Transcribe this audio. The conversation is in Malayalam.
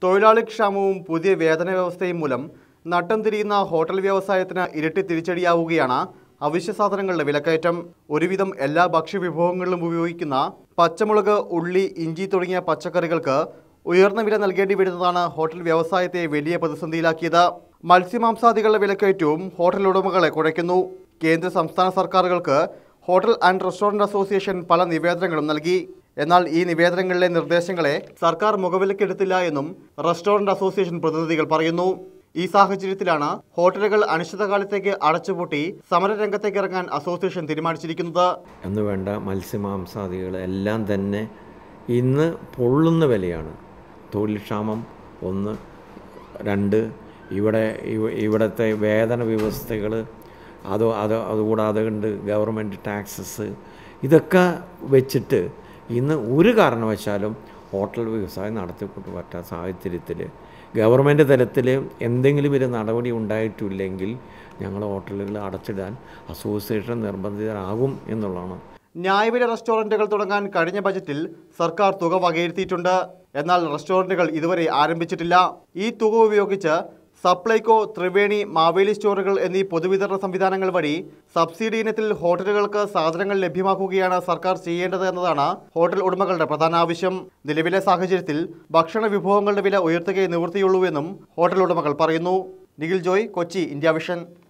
തൊഴിലാളി ക്ഷാമവും പുതിയ വേതന വ്യവസ്ഥയും മൂലം നട്ടം തിരിയുന്ന ഹോട്ടൽ വ്യവസായത്തിന് ഇരട്ടി തിരിച്ചടിയാവുകയാണ് അവശ്യ സാധനങ്ങളുടെ വിലക്കയറ്റം ഒരുവിധം എല്ലാ ഭക്ഷ്യവിഭവങ്ങളിലും ഉപയോഗിക്കുന്ന പച്ചമുളക് ഉള്ളി ഇഞ്ചി തുടങ്ങിയ പച്ചക്കറികൾക്ക് ഉയർന്ന വില നൽകേണ്ടി വരുന്നതാണ് ഹോട്ടൽ വ്യവസായത്തെ വലിയ പ്രതിസന്ധിയിലാക്കിയത് മത്സ്യമാംസാദികളുടെ വിലക്കയറ്റവും ഹോട്ടൽ ഉടമകളെ കുഴയ്ക്കുന്നു കേന്ദ്ര സംസ്ഥാന സർക്കാരുകൾക്ക് ഹോട്ടൽ ആൻഡ് റെസ്റ്റോറന്റ് അസോസിയേഷൻ പല നിവേദനങ്ങളും നൽകി എന്നാൽ ഈ നിവേദനങ്ങളിലെ നിർദ്ദേശങ്ങളെ സർക്കാർ മുഖവിലക്കെടുത്തില്ല എന്നും റെസ്റ്റോറന്റ് അസോസിയേഷൻ പ്രതിനിധികൾ പറയുന്നു ഈ സാഹചര്യത്തിലാണ് ഹോട്ടലുകൾ അനിശ്ചിതകാലത്തേക്ക് അടച്ചുപൂട്ടി സമരരംഗത്തേക്ക് ഇറങ്ങാൻ അസോസിയേഷൻ തീരുമാനിച്ചിരിക്കുന്നത് എന്ന് വേണ്ട മത്സ്യമാംസാദികൾ എല്ലാം തന്നെ ഇന്ന് പൊള്ളുന്ന വിലയാണ് തൊഴിൽ ക്ഷാമം ഒന്ന് രണ്ട് ഇവിടെ ഇവ- ഇവിടുത്തെ വേതന വ്യവസ്ഥകൾ അത് അത് അതുകൂടാതെ ഉണ്ട് ഗവൺമെൻറ് ടാക്സസ് ഇതൊക്കെ വെച്ചിട്ട് ഇന്ന് ഒരു കാരണവശാലും ഹോട്ടൽ വ്യവസായം നടത്തിക്കൊണ്ട് പറ്റാത്ത സാഹചര്യത്തിൽ ഗവൺമെൻറ് തലത്തിൽ എന്തെങ്കിലും ഒരു നടപടി ഉണ്ടായിട്ടില്ലെങ്കിൽ ഞങ്ങൾ ഹോട്ടലുകൾ അടച്ചിടാൻ അസോസിയേഷൻ നിർബന്ധിതരാകും എന്നുള്ളതാണ് ന്യായവില റെസ്റ്റോറന്റുകൾ തുടങ്ങാൻ കഴിഞ്ഞ ബജറ്റിൽ സർക്കാർ തുക വകയിരുത്തിയിട്ടുണ്ട് എന്നാൽ റെസ്റ്റോറന്റുകൾ ഇതുവരെ ആരംഭിച്ചിട്ടില്ല ഈ തുക ഉപയോഗിച്ച് സപ്ലൈകോ ത്രിവേണി മാവേലി സ്റ്റോറുകൾ എന്നീ പൊതുവിതരണ സംവിധാനങ്ങൾ വഴി സബ്സിഡി ഇനത്തിൽ ഹോട്ടലുകൾക്ക് സാധനങ്ങൾ ലഭ്യമാക്കുകയാണ് സർക്കാർ ചെയ്യേണ്ടത് എന്നതാണ് ഹോട്ടൽ ഉടമകളുടെ പ്രധാന ആവശ്യം നിലവിലെ സാഹചര്യത്തിൽ ഭക്ഷണ വിഭവങ്ങളുടെ വില ഉയർത്തുകയെ നിവൃത്തിയുള്ളൂവെന്നും ഹോട്ടൽ ഉടമകൾ പറയുന്നു നിഖിൽ ജോയ് കൊച്ചി ഇന്ത്യ വിഷൻ